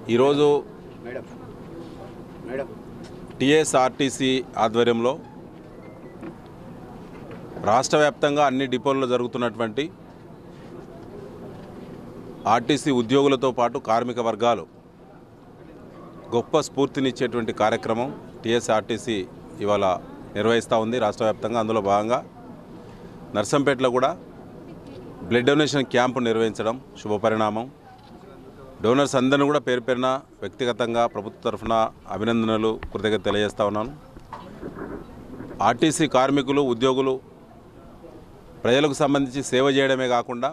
ఈరోజు madam madam TSRTC ఆధ్వర్యంలో రాష్ట్ర వ్యాప్తంగా అన్ని డిపోల్లో జరుగుతున్నటువంటి ఆర్టీసీ ఉద్యోగులతో పాటు కార్మిక వర్గాలు గొప్ప స్ఫూర్తినిచ్చేటువంటి కార్యక్రమం టీఎస్ఆర్టీసీ ఇవాళ నిర్వహిస్తూ ఉంది రాష్ట్ర వ్యాప్తంగా అందులో భాగంగా నర్సంపేటలో కూడా బ్లడ్ డొనేషన్ క్యాంపు నిర్వహించడం శుభపరిణామం డోనర్స్ అందరిని కూడా పేరు పేరున వ్యక్తిగతంగా ప్రభుత్వ తరఫున అభినందనలు కృతజ్ఞత తెలియజేస్తా ఉన్నాను ఆర్టీసీ కార్మికులు ఉద్యోగులు ప్రజలకు సంబంధించి సేవ చేయడమే కాకుండా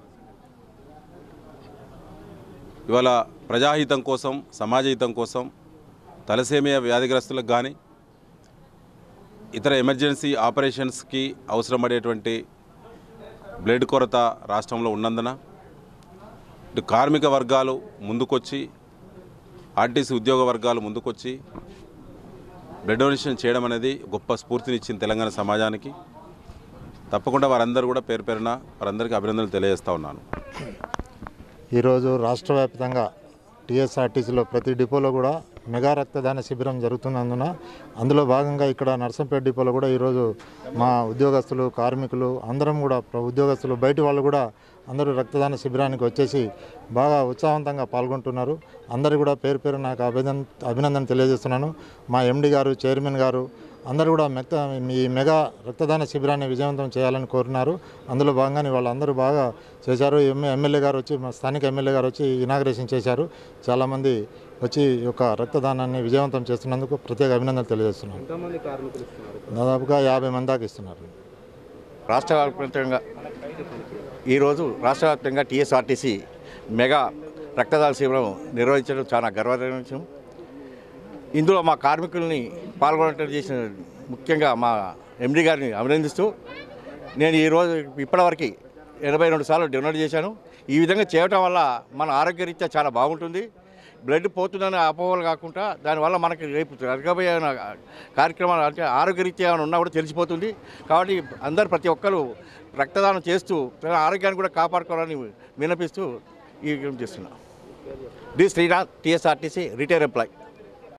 ఇవాళ ప్రజాహితం కోసం సమాజహితం కోసం తలసేమియా వ్యాధిగ్రస్తులకు కానీ ఇతర ఎమర్జెన్సీ ఆపరేషన్స్కి అవసరపడేటువంటి బ్లడ్ కొరత రాష్ట్రంలో ఉన్నందున ఇటు కార్మిక వర్గాలు ముందుకొచ్చి ఆర్టీసీ ఉద్యోగ వర్గాలు ముందుకొచ్చి బ్లడ్ డొనేషన్ చేయడం అనేది గొప్ప స్ఫూర్తినిచ్చింది తెలంగాణ సమాజానికి తప్పకుండా వారందరూ కూడా పేరు పేరున వారందరికీ అభినందనలు తెలియజేస్తా ఉన్నాను ఈరోజు రాష్ట్ర వ్యాప్తంగా టీఎస్ఆర్టీసీలో ప్రతి డిపోలో కూడా మెగా రక్తదాన శిబిరం జరుగుతున్నందున అందులో భాగంగా ఇక్కడ నర్సంపేట డిపోలో కూడా ఈరోజు మా ఉద్యోగస్తులు కార్మికులు అందరం కూడా ప్ర- ఉద్యోగస్తులు బయటి వాళ్ళు కూడా అందరూ రక్తదాన శిబిరానికి వచ్చేసి బాగా ఉత్సాహవంతంగా పాల్గొంటున్నారు అందరూ కూడా పేరు పేరు నాకు అభినందన అభినందన తెలియజేస్తున్నాను మా ఎండి గారు చైర్మన్ గారు అందరూ కూడా మెత్త ఈ మెగా రక్తదాన శిబిరాన్ని విజయవంతం చేయాలని కోరినారు అందులో భాగంగానే వాళ్ళందరూ బాగా చేశారు ఎమ్మె ఎమ్మెల్యే గారు వచ్చి మా స్థానిక ఎమ్మెల్యే గారు వచ్చి ఇనాగ్రేషన్ చేశారు చాలామంది వచ్చి ఈ యొక్క రక్తదానాన్ని విజయవంతం చేస్తున్నందుకు ప్రత్యేక అభినందనలు తెలియజేస్తున్నాను ఎంతమంది కార్మికులు ఇస్తున్నారు దాదాపుగా యాభై మంది దాకా ఇస్తున్నారు రాష్ట్ర వ్యాప్తంగా ఈరోజు రాష్ట్ర వ్యాప్తంగా టీఎస్ఆర్టీసీ మెగా రక్తదాన శిబిరం నిర్వహించడం చాలా గర్వమైన విషయం ఇందులో మా కార్మికుల్ని పాల్గొనడం చేసిన ముఖ్యంగా మా ఎండి గారిని అభినందిస్తూ నేను ఈరోజు ఇప్పటివరకు ఎనభై రెండు సార్లు డొనేట్ చేశాను ఈ విధంగా చేయటం వల్ల మన ఆరోగ్యరీత్యా చాలా బాగుంటుంది బ్లడ్ పోతుందని అపోహలు కాకుండా దానివల్ల మనకి రేపు జరగబోయే కార్యక్రమాలు అంటే ఆరోగ్యరీత్యా ఏమైనా ఉన్నా కూడా తెలిసిపోతుంది కాబట్టి అందరు ప్రతి ఒక్కరు రక్తదానం చేస్తూ తన ఆరోగ్యాన్ని కూడా కాపాడుకోవాలని విన్నపిస్తూ ఈ విధంగా చేస్తున్నాం D Srinath TSRTC retire employee